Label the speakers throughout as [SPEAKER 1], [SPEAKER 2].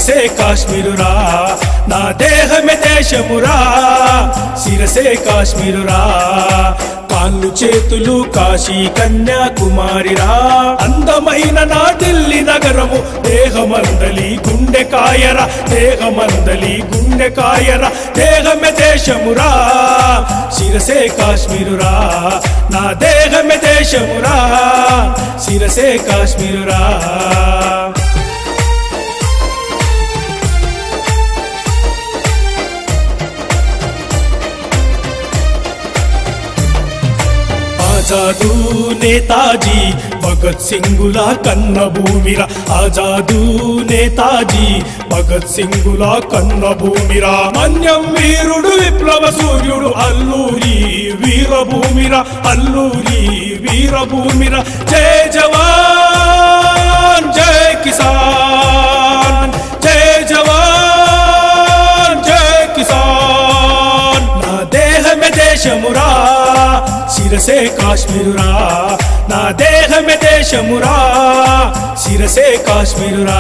[SPEAKER 1] శిరసే కాశ్మీరురా నా దేహమే దేశమురా శిరసే కాశ్మీరురా కాళ్ళు చేతులు కాశీ కన్యాకుమారిరా అందమైన నా ఢిల్లీ నగరము దేహమందలి గుండె కాయర దేహమందలి గుండె కాయర దేహమే దేశమురా శిరసే కాశ్మీరురా నా దేహమే దేశమురా శిరసే కాశ్మీరురా ఆజాదు నేతాజీ భగత్ సింగుల కన్న భూమిరా ఆజాదు నేతాజీ భగత్ సింగుల కన్న భూమిరా మన్యం వీరుడు విప్లవ సూర్యుడు అల్లూరి వీరభూమిరా అల్లూరి వీరభూమిరా జై జవాన్ జై కిసాన్ జై జవాన్ జై కిసాన్ నా దేహమే దేశమురా శిరసే కాశ్మీరురా నా దేహమే దేశమురా శిరసే కాశ్మీరురా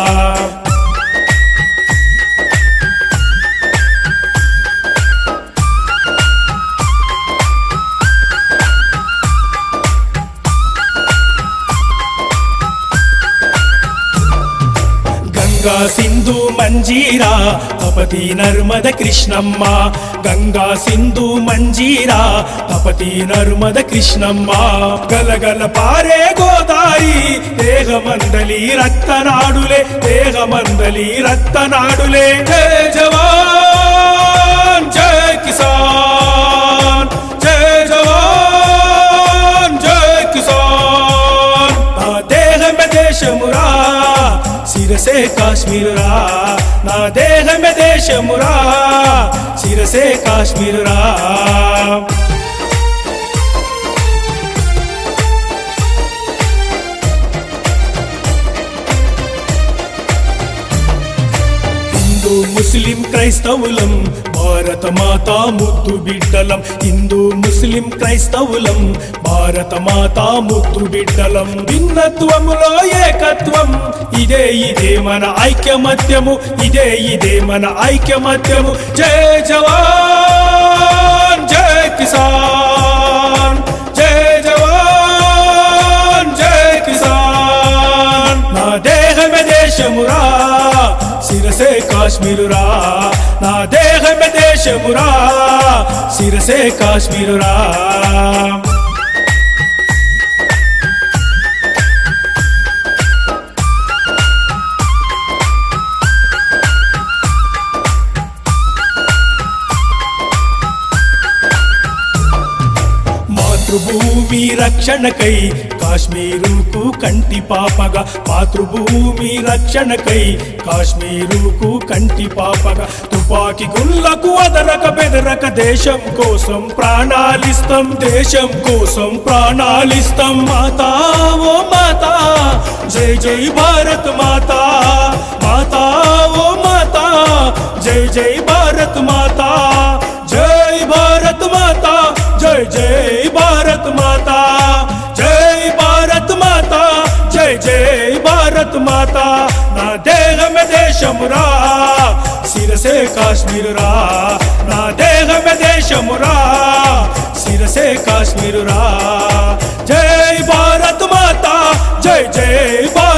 [SPEAKER 1] గంగా సింధు మంజీరా తపతి నర్మద కృష్ణమ్మ గంగా సింధు మంజీరా తపతి నర్మద కృష్ణమ్మ గలగల పారే గోదారి దేహమందలి రక్తనాడులే దేహమందలి రక్తనాడులే జై జవాన్ జై కిసాన్ జై జవాన్ జై కిసాన్ నా దేహమే దేశమురా శిరసే కాశ్మీరురా నా దేహమే దేశమురా శిరసే కాశ్మీరురా హిందూ ముస్లిం క్రైస్తవులం భారత మాతా ముద్దు బిడ్డలం హిందూ ముస్లిం క్రైస్తవులం భారత మాతా ముద్దు బిడ్డలం భిన్నత్వములో ఏకత్వం ఇదే ఇదే మన ఐక్యమత్యము ఇదే ఇదే మన ఐక్యమత్యము జై జవాన్ జై కిసాన్ జై జవాన్ జై కిసాన్ నా దేహమే దేశమురా శిరసే కాశ్మీరురా నా దేహమే దేశమురా శిరసే కాశ్మీరురా మాతృభూమి రక్షణకై కాశ్మీరుకు కంటి పాపగా మాతృభూమి రక్షణకై కాశ్మీరుకు కంటి పాపగా తుపాకి గుళ్ళకు అదరక బెదరక దేశం కోసం ప్రాణాలిస్తాం దేశం కోసం ప్రాణాలిస్తాం మాతా ఓ మాతా జై జై భారత్ మాతా మాతా ఓ మాతా జై జై భారత్ మాతా జై భారత్ మాతా జై జై భారత్ మాతా జై భారత్ మాతా జై జై భారత్ మాతా నా దేహమే దేశమురా శిరసే కాశ్మీరురా నా దేహమే దేశమురా శిరసే కాశ్మీరురా జై భారత్ మాతా జై జై భారత్